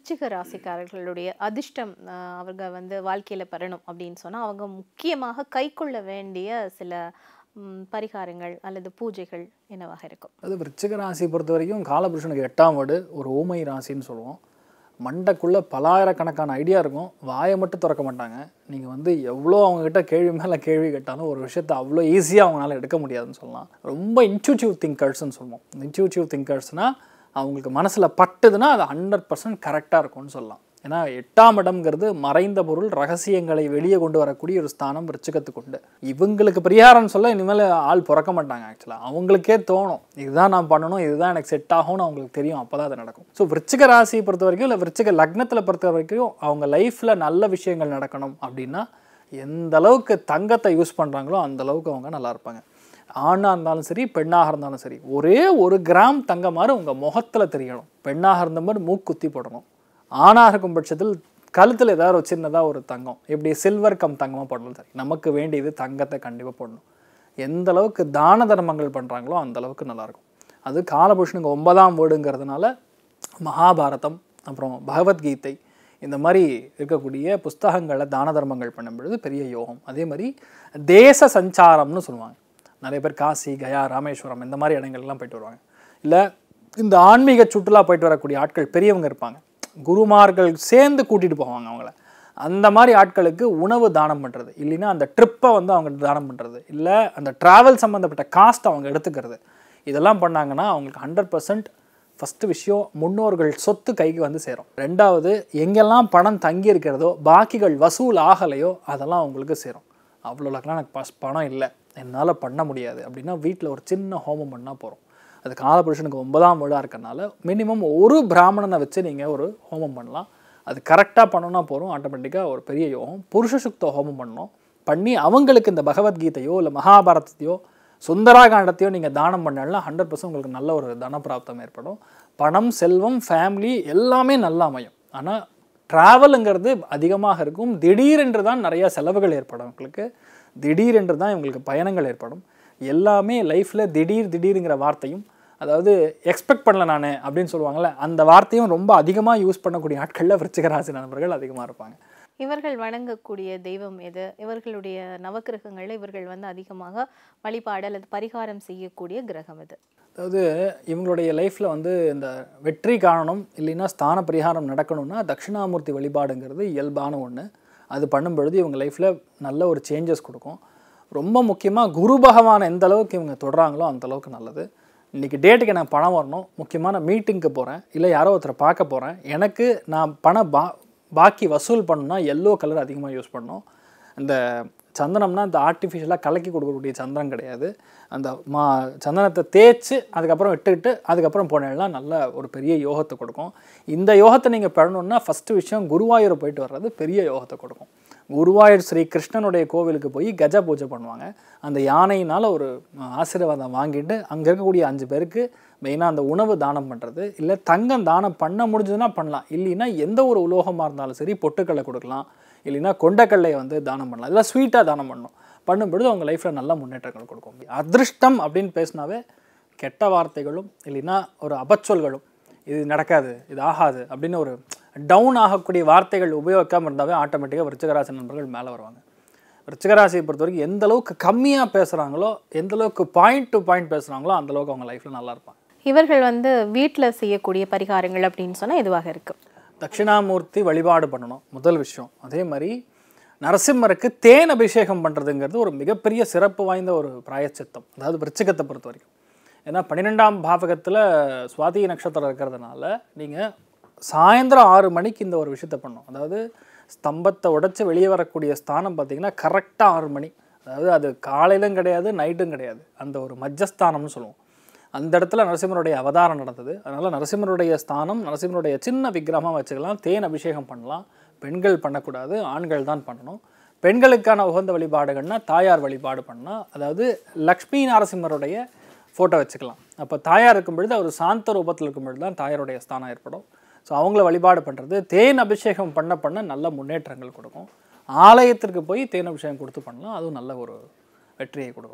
விருச்சிக ராசிக்காரர்களுடைய அதிர்ஷ்டம் அஹ், அவங்க வந்து வாழ்க்கையில பெறணும் அப்படின்னு சொன்னா அவங்க முக்கியமாக கைக்கொள்ள வேண்டிய சில ம், பரிகாரங்கள் அல்லது பூஜைகள் என்னவாக இருக்கும் அது விருச்சிக ராசி பொறுத்த வரைக்கும் காலபுருஷனுக்கு எட்டாம் வீடு ஒரு ஊமை ராசின்னு சொல்லுவோம் மண்டைக்குள்ளே பலாயிரக்கணக்கான ஐடியா இருக்கும் வாயை மட்டும் திறக்க மாட்டாங்க நீங்கள் வந்து எவ்வளோ அவங்கக்கிட்ட கேள்வி மேலே கேள்வி கேட்டாலும் ஒரு விஷயத்தை அவ்வளோ ஈஸியாக அவங்களால எடுக்க முடியாதுன்னு சொல்லலாம் ரொம்ப இன்ட்யூட்டிவ் திங்கர்ஸ்னு சொல்லுவோம் இன்ட்யூட்டிவ் திங்கர்ஸ்னால் அவங்களுக்கு மனசில் பட்டுதுன்னா அது ஹண்ட்ரட் பர்சன்ட் கரெக்டாக இருக்கும்னு சொல்லலாம் ஏன்னா எட்டாம் இடம்ங்கிறது மறைந்த பொருள் ரகசியங்களை வெளியே கொண்டு வரக்கூடிய ஒரு ஸ்தானம் விருச்சிகத்துக்கு உண்டு இவங்களுக்கு பரிகாரம் சொல்ல இனிமேல் ஆள் பிறக்க மாட்டாங்க ஆக்சுவலாக அவங்களுக்கே தோணும் இதுதான் நான் பண்ணணும் இதுதான் எனக்கு செட் ஆகும்னு அவங்களுக்கு தெரியும் அப்போ தான் அது நடக்கும் ஸோ விருச்சிக ராசியை பொறுத்த வரைக்கும் இல்லை விருச்சிக லக்னத்தில் பொறுத்த வரைக்கும் அவங்க லைஃப்பில் நல்ல விஷயங்கள் நடக்கணும் அப்படின்னா எந்த அளவுக்கு தங்கத்தை யூஸ் பண்ணுறாங்களோ அந்த அளவுக்கு அவங்க நல்லா இருப்பாங்க ஆணாக இருந்தாலும் சரி பெண்ணாக இருந்தாலும் சரி ஒரே ஒரு கிராம் தங்கம் மாதிரி உங்கள் முகத்தில் தெரியணும் பெண்ணாக இருந்த மாதிரி மூக்குத்தி போடணும் ஆணாக இருக்கும் பட்சத்தில் கழுத்தில் ஏதாவது ஒரு சின்னதாக ஒரு தங்கம் இப்படி சில்வர் கம் தங்கமாக போடணும் சரி நமக்கு வேண்டியது தங்கத்தை கண்டிப்பாக போடணும் எந்த அளவுக்கு தான தர்மங்கள் பண்ணுறாங்களோ அந்த அளவுக்கு நல்லாயிருக்கும் அது காலபுருஷனுக்கு ஒன்பதாம் வீடுங்கிறதுனால மகாபாரதம் அப்புறம் பகவத்கீதை இந்த மாதிரி இருக்கக்கூடிய புஸ்தகங்களை தான தர்மங்கள் பண்ணும் பொழுது பெரிய யோகம் அதே மாதிரி தேச சஞ்சாரம்னு சொல்லுவாங்க நிறைய பேர் காசி கயா ராமேஸ்வரம் இந்த மாதிரி இடங்கள்லாம் போயிட்டு வருவாங்க இல்லை இந்த ஆன்மீக சுற்றுலா போயிட்டு வரக்கூடிய ஆட்கள் பெரியவங்க இருப்பாங்க குருமார்கள் சேர்ந்து கூட்டிகிட்டு போவாங்க அவங்கள அந்த மாதிரி ஆட்களுக்கு உணவு தானம் பண்ணுறது இல்லைன்னா அந்த ட்ரிப்பை வந்து அவங்க தானம் பண்ணுறது இல்லை அந்த ட்ராவல் சம்மந்தப்பட்ட காஸ்ட் அவங்க எடுத்துக்கிறது இதெல்லாம் பண்ணாங்கன்னா அவங்களுக்கு ஹண்ட்ரட் பர்சன்ட் ஃபஸ்ட்டு விஷயம் முன்னோர்கள் சொத்து கைக்கு வந்து சேரும் ரெண்டாவது எங்கெல்லாம் பணம் தங்கி இருக்கிறதோ பாக்கிகள் வசூல் ஆகலையோ அதெல்லாம் அவங்களுக்கு சேரும் அவ்வளோக்கெல்லாம் எனக்கு பஸ் பணம் இல்லை என்னால் பண்ண முடியாது அப்படின்னா வீட்டில் ஒரு சின்ன ஹோமம் பண்ணால் போகிறோம் அது காலபுருஷனுக்கு ஒன்பதாம் வீடாக இருக்கறனால மினிமம் ஒரு பிராமணனை வச்சு நீங்கள் ஒரு ஹோமம் பண்ணலாம் அது கரெக்டாக பண்ணோன்னா போகிறோம் ஆட்டோமேட்டிக்காக ஒரு பெரிய யோகம் புருஷ சுக்த ஹோமம் பண்ணணும் பண்ணி அவங்களுக்கு இந்த பகவத்கீதையோ இல்லை மகாபாரதத்தையோ சுந்தராகாண்டத்தையோ நீங்கள் தானம் பண்ணாலும் ஹண்ட்ரட் பர்சன்ட் உங்களுக்கு நல்ல ஒரு தனப்பிராப்தம் ஏற்படும் பணம் செல்வம் ஃபேமிலி எல்லாமே நல்லா அமையும் ஆனால் ட்ராவலுங்கிறது அதிகமாக இருக்கும் திடீரென்று தான் நிறையா செலவுகள் ஏற்படும் உங்களுக்கு திடீரென்று தான் இவங்களுக்கு பயணங்கள் ஏற்படும் எல்லாமே லைஃப்பில் திடீர் திடீருங்கிற வார்த்தையும் அதாவது எக்ஸ்பெக்ட் பண்ணல நான் அப்படின்னு சொல்லுவாங்கள்ல அந்த வார்த்தையும் ரொம்ப அதிகமாக யூஸ் பண்ணக்கூடிய ஆட்களில் விருச்சிகராசி நண்பர்கள் அதிகமாக இருப்பாங்க இவர்கள் வணங்கக்கூடிய தெய்வம் எது இவர்களுடைய நவக்கிரகங்கள்ல இவர்கள் வந்து அதிகமாக வழிபாடு அல்லது பரிகாரம் செய்யக்கூடிய கிரகம் எது அதாவது இவங்களுடைய லைஃப்பில் வந்து இந்த வெற்றி காணணும் இல்லைன்னா ஸ்தான பரிகாரம் நடக்கணும்னா தட்சிணாமூர்த்தி வழிபாடுங்கிறது இயல்பான ஒன்று அது பண்ணும் பொழுது இவங்க லைஃப்பில் நல்ல ஒரு சேஞ்சஸ் கொடுக்கும் ரொம்ப முக்கியமாக குரு பகவான் எந்த அளவுக்கு இவங்க தொடுறாங்களோ அந்த அளவுக்கு நல்லது இன்றைக்கி டேட்டுக்கு எனக்கு பணம் வரணும் முக்கியமான மீட்டிங்க்கு போகிறேன் இல்லை யாரோ ஒருத்தரை பார்க்க போகிறேன் எனக்கு நான் பண பா பாக்கி வசூல் பண்ணணும்னா எல்லோ கலர் அதிகமாக யூஸ் பண்ணணும் இந்த சந்தனம்னா இந்த ஆர்டிஃபிஷியலாக கலக்கி கொடுக்கக்கூடிய சந்தனம் கிடையாது அந்த மா சந்தனத்தை தேய்ச்சி அதுக்கப்புறம் விட்டுக்கிட்டு அதுக்கப்புறம் போனேன்னா நல்ல ஒரு பெரிய யோகத்தை கொடுக்கும் இந்த யோகத்தை நீங்கள் பெறணும்னா ஃபஸ்ட்டு விஷயம் குருவாயூர் போயிட்டு வர்றது பெரிய யோகத்தை கொடுக்கும் குருவாயூர் ஸ்ரீ கிருஷ்ணனுடைய கோவிலுக்கு போய் கஜ பூஜை பண்ணுவாங்க அந்த யானையினால் ஒரு ஆசீர்வாதம் வாங்கிட்டு அங்கே இருக்கக்கூடிய அஞ்சு பேருக்கு மெயினாக அந்த உணவு தானம் பண்ணுறது இல்லை தங்கம் தானம் பண்ண முடிஞ்சதுன்னா பண்ணலாம் இல்லைன்னா எந்த ஒரு உலோகமாக இருந்தாலும் சரி பொட்டுக்கடலை கொடுக்கலாம் இல்லைன்னா கொண்டக்கடலையை வந்து தானம் பண்ணலாம் இதெல்லாம் ஸ்வீட்டாக தானம் பண்ணணும் பண்ணும்பொழுது அவங்க லைஃப்பில் நல்ல முன்னேற்றங்கள் கொடுக்கும் அதிர்ஷ்டம் அப்படின்னு பேசினாவே கெட்ட வார்த்தைகளும் இல்லைன்னா ஒரு அபச்சொல்களும் இது நடக்காது இது ஆகாது அப்படின்னு ஒரு டவுன் ஆகக்கூடிய வார்த்தைகள் உபயோகிக்காமல் இருந்தாவே ஆட்டோமேட்டிக்காக விருச்சிகராசி நண்பர்கள் மேலே வருவாங்க விருச்சிகராசியை பொறுத்த வரைக்கும் எந்த அளவுக்கு கம்மியாக பேசுகிறாங்களோ எந்த அளவுக்கு பாயிண்ட் டு பாயிண்ட் பேசுகிறாங்களோ அந்த அளவுக்கு அவங்க லைஃப்பில் நல்லா இருப்பாங்க இவர்கள் வந்து வீட்டில் செய்யக்கூடிய பரிகாரங்கள் அப்படின்னு சொன்னா எதுவாக இருக்கு தட்சிணாமூர்த்தி வழிபாடு பண்ணணும் முதல் விஷயம் அதே மாதிரி நரசிம்மருக்கு தேன் அபிஷேகம் பண்ணுறதுங்கிறது ஒரு மிகப்பெரிய சிறப்பு வாய்ந்த ஒரு பிராயச்சித்தம் அதாவது விருச்சிகத்தை பொறுத்த வரைக்கும் ஏன்னா பன்னிரெண்டாம் பாவகத்தில் சுவாதி நட்சத்திரம் இருக்கிறதுனால நீங்கள் சாயந்தரம் ஆறு மணிக்கு இந்த ஒரு விஷயத்தை பண்ணணும் அதாவது ஸ்தம்பத்தை உடைச்சு வெளியே வரக்கூடிய ஸ்தானம் பார்த்தீங்கன்னா கரெக்டாக ஆறு மணி அதாவது அது காலையிலும் கிடையாது நைட்டும் கிடையாது அந்த ஒரு மஜ்ஜஸ்தானம்னு சொல்லுவோம் அந்த இடத்துல நரசிம்மருடைய அவதாரம் நடந்தது அதனால் நரசிம்மருடைய ஸ்தானம் நரசிம்மருடைய சின்ன விக்கிரகமாக வச்சுக்கலாம் தேன் அபிஷேகம் பண்ணலாம் பெண்கள் பண்ணக்கூடாது ஆண்கள் தான் பண்ணணும் பெண்களுக்கான உகந்த வழிபாடுகள்னா தாயார் வழிபாடு பண்ணால் அதாவது லக்ஷ்மி நரசிம்மருடைய ஃபோட்டோ வச்சுக்கலாம் அப்போ தாயார் இருக்கும் பொழுது அவர் சாந்த ரூபத்தில் இருக்கும் பொழுது தான் தாயாருடைய ஸ்தானம் ஏற்படும் ஸோ அவங்கள வழிபாடு பண்ணுறது தேன் அபிஷேகம் பண்ண பண்ண நல்ல முன்னேற்றங்கள் கொடுக்கும் ஆலயத்திற்கு போய் தேன் அபிஷேகம் கொடுத்து பண்ணலாம் அதுவும் நல்ல ஒரு வெற்றியை கொடுக்கும் சொல்லலாம்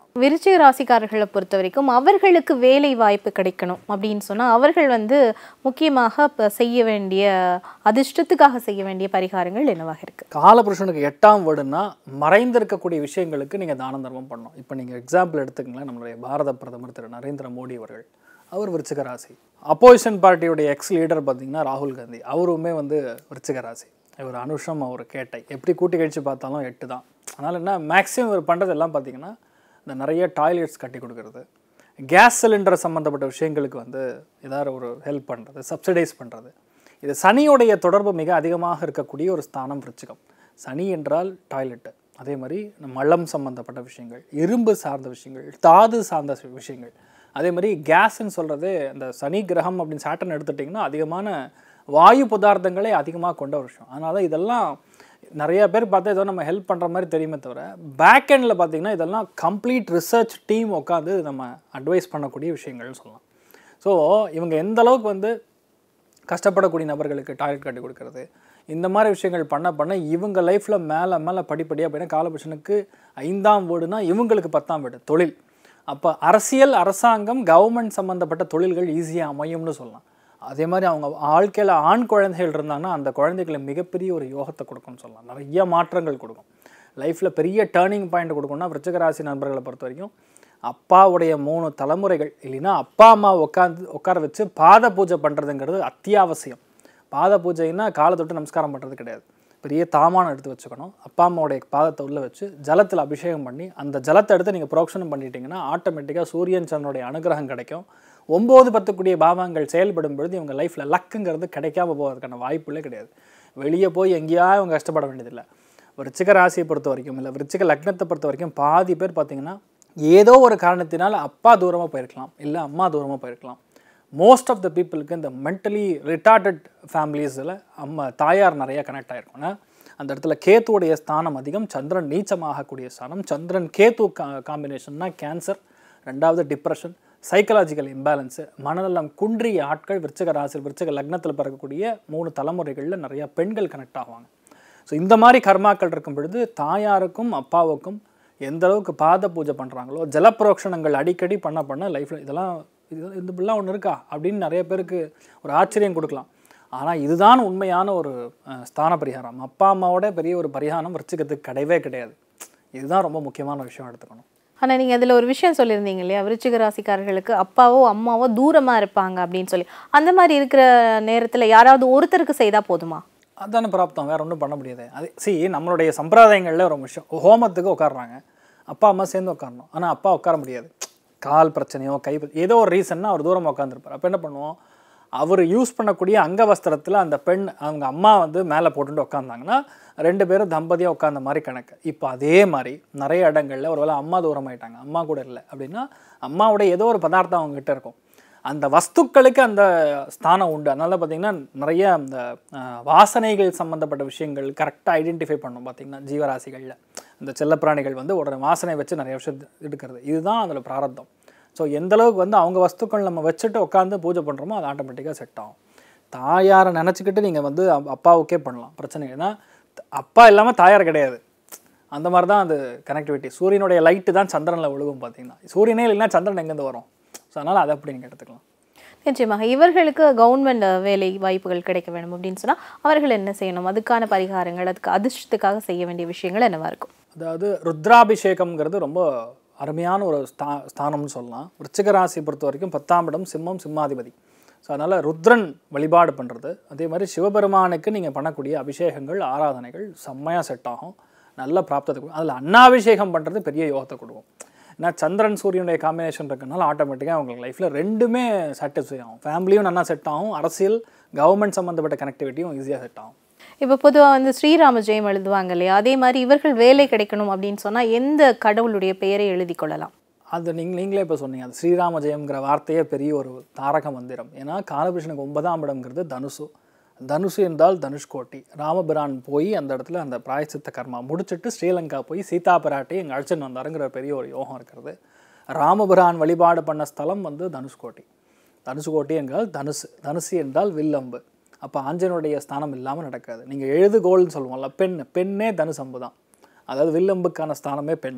விருச்சிக ராசிக்காரர்களை பொறுத்த வரைக்கும் அவர்களுக்கு வேலை வாய்ப்பு கிடைக்கணும் அப்படின்னு சொன்னால் அவர்கள் வந்து முக்கியமாக இப்போ செய்ய வேண்டிய அதிர்ஷ்டத்துக்காக செய்ய வேண்டிய பரிகாரங்கள் என்னவாக இருக்கு காலபுருஷனுக்கு எட்டாம் வீடுனா மறைந்திருக்கக்கூடிய விஷயங்களுக்கு நீங்கள் தான தர்மம் பண்ணணும் இப்போ நீங்கள் எக்ஸாம்பிள் எடுத்துக்கங்களேன் நம்மளுடைய பாரத பிரதமர் திரு நரேந்திர மோடி அவர்கள் அவர் விருச்சிக ராசி அப்போசிஷன் பார்ட்டியுடைய எக்ஸ் லீடர் பார்த்தீங்கன்னா ராகுல் காந்தி அவருமே வந்து விருச்சிக ராசி இவர் அனுஷம் அவர் கேட்டை எப்படி கூட்டி கழிச்சு பார்த்தாலும் எட்டு தான் அதனால் என்ன மேக்ஸிமம் இவர் பண்ணுறது எல்லாம் பார்த்தீங்கன்னா இந்த நிறைய டாய்லெட்ஸ் கட்டி கொடுக்கறது கேஸ் சிலிண்டர் சம்மந்தப்பட்ட விஷயங்களுக்கு வந்து ஏதாவது ஒரு ஹெல்ப் பண்ணுறது சப்சிடைஸ் பண்ணுறது இது சனியுடைய தொடர்பு மிக அதிகமாக இருக்கக்கூடிய ஒரு ஸ்தானம் விருச்சிகம் சனி என்றால் டாய்லெட்டு அதே மாதிரி மலம் சம்பந்தப்பட்ட விஷயங்கள் இரும்பு சார்ந்த விஷயங்கள் தாது சார்ந்த சி- விஷயங்கள் அதே மாதிரி கேஸ்ன்னு சொல்கிறது இந்த சனி கிரகம் அப்படின்னு சாட்டன் எடுத்துட்டிங்கன்னா அதிகமான வாயு பதார்த்தங்களே அதிகமாக கொண்ட ஒரு விஷயம் அதனால இதெல்லாம் நிறைய பேர் பார்த்தா ஏதோ நம்ம ஹெல்ப் பண்ணுற மாதிரி தெரியுமே தவிர பேக் எண்டில் பார்த்தீங்கன்னா இதெல்லாம் கம்ப்ளீட் ரிசர்ச் டீம் உட்காந்து நம்ம அட்வைஸ் பண்ணக்கூடிய விஷயங்கள்னு சொல்லலாம் ஸோ இவங்க எந்த அளவுக்கு வந்து கஷ்டப்படக்கூடிய நபர்களுக்கு டாய்லெட் கட்டி கொடுக்கறது இந்த மாதிரி விஷயங்கள் பண்ண பண்ண இவங்க லைஃப்பில் மேலே மேலே படிப்படியாக போயினா காலபுருஷனுக்கு ஐந்தாம் வீடுனா இவங்களுக்கு பத்தாம் வீடு தொழில் அப்போ அரசியல் அரசாங்கம் கவர்மெண்ட் சம்மந்தப்பட்ட தொழில்கள் ஈஸியாக அமையும்னு சொல்லலாம் அதே மாதிரி அவங்க வாழ்க்கையில் ஆண் குழந்தைகள் இருந்தாங்கன்னா அந்த குழந்தைகளை மிகப்பெரிய ஒரு யோகத்தை கொடுக்கும்னு சொல்லலாம் நிறைய மாற்றங்கள் கொடுக்கும் லைஃப்பில் பெரிய டேர்னிங் பாயிண்ட் கொடுக்கணும்னா விருச்சிக ராசி நண்பர்களை பொறுத்த வரைக்கும் அப்பாவுடைய மூணு தலைமுறைகள் இல்லைன்னா அப்பா அம்மா உட்காந்து உட்கார வச்சு பாத பூஜை பண்ணுறதுங்கிறது அத்தியாவசியம் பாத பூஜைன்னா காலை தொட்டு நமஸ்காரம் பண்ணுறது கிடையாது பெரிய தாமானம் எடுத்து வச்சுக்கணும் அப்பா அம்மாவுடைய பாதத்தை உள்ளே வச்சு ஜலத்தில் அபிஷேகம் பண்ணி அந்த ஜலத்தை எடுத்து நீங்கள் புரோக்ஷனம் பண்ணிட்டீங்கன்னா ஆட்டோமேட்டிக்காக சூரியன் சந்திரனுடைய அனுகிரகம் கிடைக்கும் ஒம்பது பத்துக்குடிய பாவங்கள் செயல்படும் பொழுது இவங்க லைஃப்பில் லக்குங்கிறது கிடைக்காம போவதற்கான வாய்ப்புகளே கிடையாது வெளியே போய் எங்கேயா இவங்க கஷ்டப்பட வேண்டியதில்லை விருச்சிக ராசியை பொறுத்த வரைக்கும் இல்லை விருச்சிக லக்னத்தை பொறுத்த வரைக்கும் பாதி பேர் பார்த்தீங்கன்னா ஏதோ ஒரு காரணத்தினால் அப்பா தூரமாக போயிருக்கலாம் இல்லை அம்மா தூரமாக போயிருக்கலாம் மோஸ்ட் ஆஃப் த பீப்புளுக்கு இந்த மென்டலி ரிட்டார்டட் ஃபேமிலிஸில் அம்மா தாயார் நிறைய கனெக்ட் ஆகிருக்கும்னா அந்த இடத்துல கேத்துவுடைய ஸ்தானம் அதிகம் சந்திரன் நீச்சமாகக்கூடிய ஸ்தானம் சந்திரன் கேத்து கா காம்பினேஷன்னா கேன்சர் ரெண்டாவது டிப்ரெஷன் சைக்கலாஜிக்கல் இம்பேலன்ஸு மனநலம் குன்றிய ஆட்கள் விருச்சிக ராசி விருச்சிக லக்னத்தில் பிறக்கக்கூடிய மூணு தலைமுறைகளில் நிறைய பெண்கள் கனெக்ட் ஆவாங்க ஸோ இந்த மாதிரி கர்மாக்கள் இருக்கும் பொழுது தாயாருக்கும் அப்பாவுக்கும் எந்த அளவுக்கு பாத பூஜை பண்ணுறாங்களோ ஜலப்புரோக்ஷணங்கள் அடிக்கடி பண்ண பண்ண லைஃப்பில் இதெல்லாம் இது இந்த இப்படிலாம் ஒன்று இருக்கா அப்படின்னு நிறைய பேருக்கு ஒரு ஆச்சரியம் கொடுக்கலாம் ஆனால் இதுதான் உண்மையான ஒரு அஹ், ஸ்தான பரிகாரம் அப்பா அம்மாவோட பெரிய ஒரு பரிகாரம் விருச்சிகத்துக்கு கிடையவே கிடையாது இதுதான் ரொம்ப முக்கியமான விஷயம் எடுத்துக்கணும் ஆனா நீங்க அதுல ஒரு விஷயம் சொல்லியிருந்தீங்க இல்லையா விருச்சிக ராசிக்காரர்களுக்கு அப்பாவோ அம்மாவோ தூரமா இருப்பாங்க அப்படின்னு சொல்லி அந்த மாதிரி இருக்கிற நேரத்துல யாராவது ஒருத்தருக்கு செய்தா போதுமா அதானே பிராப்தம் வேற ஒன்றும் பண்ண முடியாது அது சி நம்மளுடைய சம்பிரதாயங்களில் ஒரு விஷயம் ஹோமத்துக்கு உட்காடுறாங்க அப்பா அம்மா சேர்ந்து உட்காரணும் ஆனால் அப்பா உட்கார முடியாது கால் பிரச்சனையோ கை பிர- ஏதோ ஒரு ரீசன்னா அவர் தூரமாக உட்காந்துருப்பார் அப்போ என்ன பண்ணுவோம் அவர் யூஸ் பண்ணக்கூடிய அங்கவஸ்திரத்தில் அந்த பெண் அவங்க அம்மா வந்து மேலே போட்டுட்டு உட்காந்தாங்கன்னா ரெண்டு பேரும் தம்பதியாக உட்காந்த மாதிரி கணக்கு இப்போ அதே மாதிரி நிறைய இடங்களில் ஒருவேளை அம்மா தூரமாயிட்டாங்க அம்மா கூட இல்லை அப்படின்னா அம்மாவோட ஏதோ ஒரு பதார்த்தம் அவங்க கிட்ட இருக்கும் அந்த வஸ்துக்களுக்கு அந்த ஸ்தானம் உண்டு அதனால பார்த்தீங்கன்னா நிறைய அந்த அஹ், வாசனைகள் சம்மந்தப்பட்ட விஷயங்கள் கரெக்டாக ஐடென்டிஃபை பண்ணும் பார்த்தீங்கன்னா ஜீவராசிகளில் இந்த செல்லப்பிராணிகள் வந்து உடனே வாசனை வச்சு நிறைய விஷயம் எடுக்கிறது இதுதான் அதில் பிராரத்தம் ஸோ எந்த அளவுக்கு வந்து அவங்க வஸ்துக்கள் நம்ம வச்சுட்டு உட்காந்து பூஜை பண்ணுறோமோ அது ஆட்டோமேட்டிக்காக செட் ஆகும் தாயாரை நினச்சிக்கிட்டு நீங்கள் வந்து அப்- அப்பாவுக்கே பண்ணலாம் பிரச்சனை இல்லை. ஏன்னா த- அப்பா இல்லாமல் தாயார் கிடையாது அந்த மாதிரி தான் அது கனெக்டிவிட்டி சூரியனுடைய லைட்டு தான் சந்திரனில் விழுகும் பார்த்தீங்கன்னா சூரியனே இல்லைன்னா சந்திரன் எங்கேருந்து வரும் ஸோ அதனால் அதை அப்படி நீங்கள் எடுத்துக்கலாம் நிச்சயமாக இவர்களுக்கு கவர்மெண்ட் வேலை வாய்ப்புகள் கிடைக்க வேணும் அப்படின்னு சொன்னா அவர்கள் என்ன செய்யணும் அதுக்கான பரிகாரங்கள் அதுக்கு அதிர்ஷ்டத்துக்காக செய்ய வேண்டிய விஷயங்கள் என்னவா இருக்கும் அதாவது ருத்ராபிஷேகம்ங்கிறது ரொம்ப அருமையான ஒரு ஸ்தா ஸ்தானம்னு சொல்லலாம் விருச்சிக ராசி பொறுத்த வரைக்கும் பத்தாம் இடம் சிம்மம் சிம்மாதிபதி ஸோ அதனால் ருத்ரன் வழிபாடு பண்ணுறது அதே மாதிரி சிவபெருமானுக்கு நீங்கள் பண்ணக்கூடிய அபிஷேகங்கள் ஆராதனைகள் செம்மையாக செட் ஆகும் நல்ல பிராப்தத்தை கொடுக்கும் அதில் அன்னாபிஷேகம் பண்ணுறது பெரிய யோகத்தை கொடுக்கும் ஏன்னா சந்திரன் சூரியனுடைய காம்பினேஷன் இருக்கனால ஆட்டோமேட்டிக்காக அவங்களுக்கு லைஃப்பில் ரெண்டுமே சாட்டிஸ்ஃபை ஆகும் ஃபேமிலியும் நல்லா செட் ஆகும் அரசியல் கவர்மெண்ட் சம்மந்தப்பட்ட கனெக்டிவிட்டியும் ஈஸியாக செட் ஆகும் இப்போ பொதுவா வந்து ஸ்ரீராம ஜெயம் எழுதுவாங்க இல்லையா அதே மாதிரி இவர்கள் வேலை கிடைக்கணும் அப்படின்னு சொன்னா எந்த கடவுளுடைய பெயரை எழுதி கொள்ளலாம் அது நீங்க நீங்களே இப்போ சொன்னீங்க அது ஸ்ரீராம ஜெயம்ங்கிற வார்த்தையே பெரிய ஒரு தாரக மந்திரம் ஏன்னா காலபுருஷனுக்கு ஒன்பதாம் இடம்ங்கிறது தனுசு தனுசு என்றால் தனுஷ்கோட்டி ராமபிரான் போய் அந்த இடத்துல அந்த பிராயச்சித்த கர்மா முடிச்சிட்டு ஸ்ரீலங்கா போய் சீதா பிராட்டி எங்கள் அழைச்சின்னு வந்தாருங்கிற பெரிய ஒரு யோகம் இருக்கிறது ராமபிரான் வழிபாடு பண்ண ஸ்தலம் வந்து தனுஷ்கோட்டி தனுஷ்கோட்டி என்றால் தனுசு தனுசு என்றால் வில்லம்பு அப்போ ஆஞ்சனுடைய ஸ்தானம் இல்லாமல் நடக்காது நீங்கள் எழுதுகோல்னு சொல்லுவோம்ல பெண் பெண்ணே தனுசம்பு தான் அதாவது வில்லம்புக்கான ஸ்தானமே பெண் தான்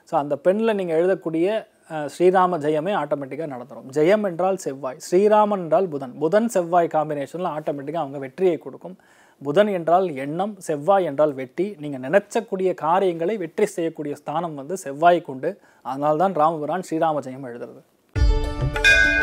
ஸோ அந்த பெண்ணில் நீங்கள் எழுதக்கூடிய அஹ், ஸ்ரீராம ஜெயமே ஆட்டோமேட்டிக்காக நடந்துடும் ஜெயம் என்றால் செவ்வாய் ஸ்ரீராமன் என்றால் புதன் புதன் செவ்வாய் காம்பினேஷனில் ஆட்டோமேட்டிக்காக அவங்க வெற்றியை கொடுக்கும் புதன் என்றால் எண்ணம் செவ்வாய் என்றால் வெற்றி நீங்கள் நினைச்சக்கூடிய காரியங்களை வெற்றி செய்யக்கூடிய ஸ்தானம் வந்து செவ்வாய் கொண்டு அதனால்தான் ராமபுரான் ஸ்ரீராம ஜெயம் எழுதுறது